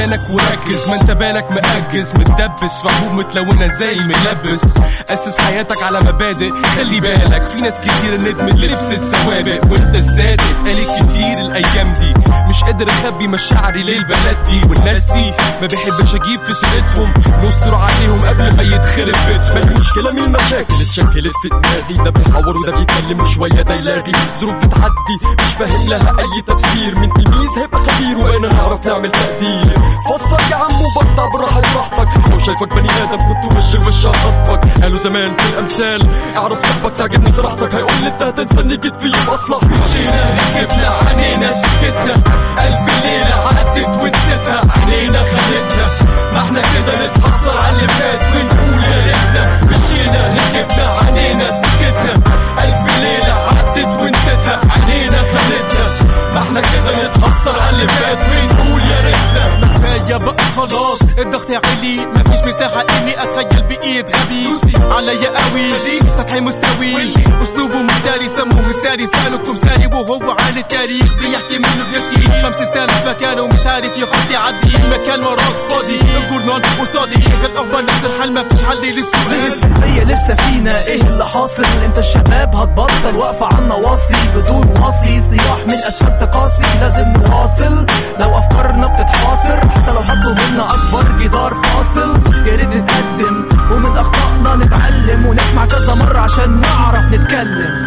ودانك وركز ما انت بالك مأجز متدبس في حبوب متلونة زي الملبس أسس حياتك على مبادئ خلي بالك في ناس كتير ندمت لبست سوابق وانت الصادق قالت كتير الأيام دي مش قادر أخبي مشاعري للبلد دي والناس دي ما بحبش أجيب في سيرتهم نستر عليهم قبل ما يتخرب بيتهم المشكلة من المشاكل اتشكلت في دماغي ده بيحور وده بيتكلم شوية ده يلاغي ظروف بتعدي مش فاهم لها أي تفسير من تلميذ هيبقى خبير وأنا نعرف نعمل تقدير فسر يا عم وبرطع براحة راحتك لو شايفك بني آدم كنت وش الوش هخطبك قالوا زمان في الأمثال اعرف صاحبك تعجبني صراحتك هيقول لي انت هتنساني جيت في يوم أصلح مشينا ركبنا عينينا سكتنا ألف ليلة عدت ونسيتها عينينا خدتنا ما احنا كده نتحسر على اللي فات ونقول يا ريتنا مشينا ركبنا عينينا سكتنا ألف ليلة عدت ونسيتها عينينا خدتنا ما احنا كده نتحسر على اللي فات ونقول يا ريتنا كفايه بقى خلاص الضغط عالي مفيش مساحه اني اتخيل بايد غبي عليا قوي سطحي مستوي اسلوبه مفتري سموه مثالي سالكم سالي وهو عن التاريخ بيحكي منه بيشكي خمس سنين في مكانه مش عارف يخط يعدي المكان وراك فاضي الجورنال وصادي الاخبار نفس الحل مفيش حل للسؤال السرية لسه فينا ايه اللي حاصل امتى الشباب هتبطل واقفة على النواصي بدون مواصي صياح من اسفلت قاسي لازم نواصل لو افكارنا بتتحاصر حتى لو حطوا منا اكبر جدار فاصل يا ريت نتقدم ومن اخطائنا نتعلم ونسمع كذا مرة عشان نعرف نتكلم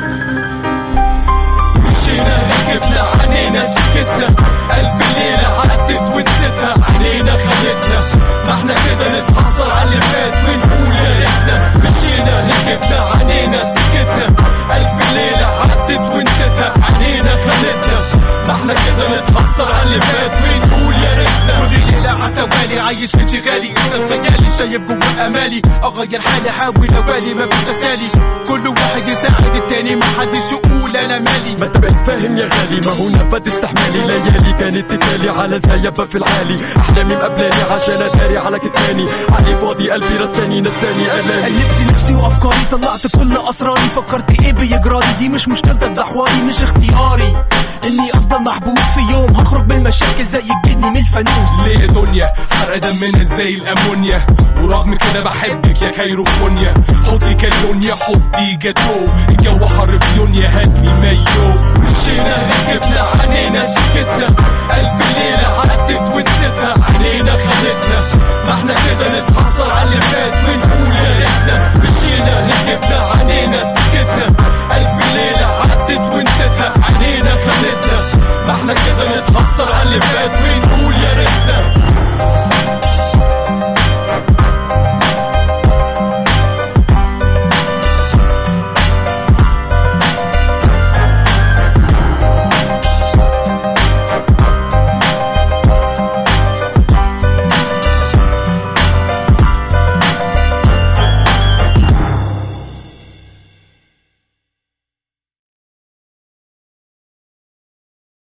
مشينا ركبنا عينينا سكتنا ألف ليلة عدت ونسيتها عينينا خدتنا ما احنا كده نتحسر على اللي فات ونقول يا ريتنا مشينا ركبنا عينينا سكتنا ألف ليلة عدت ونسيتها عينينا خدتنا ما احنا كده نتحسر على اللي فات ونقول يا ريتنا كل ليلة عتوالي عايش في انشغالي انسان خيالي شايف جوا امالي اغير حالي احاول اوالي مفيش تسالي كل واحد يساعد التاني محدش يقول انا مالي ما انت بقيت فاهم يا غالي ما هو نفد استحمالي ليالي كانت تتالي على زيبة في العالي احلامي مقبلاني عشان اداري على كتاني علي فاضي قلبي رساني نساني الامي قلبت نفسي وافكاري طلعت كل اسراري فكرت ايه بيجرالي دي مش مشكلتك ده حواري مش اختياري اني افضل محبوس في يوم هخرج من المشاكل زي الجني من الفانوس ليه يا دنيا حرق دمنا زي الامونيا ورغم كده بحبك يا كايروفونيا حطي كالونيا حطي جاتو الجو حر في يونيا هاتلي مايو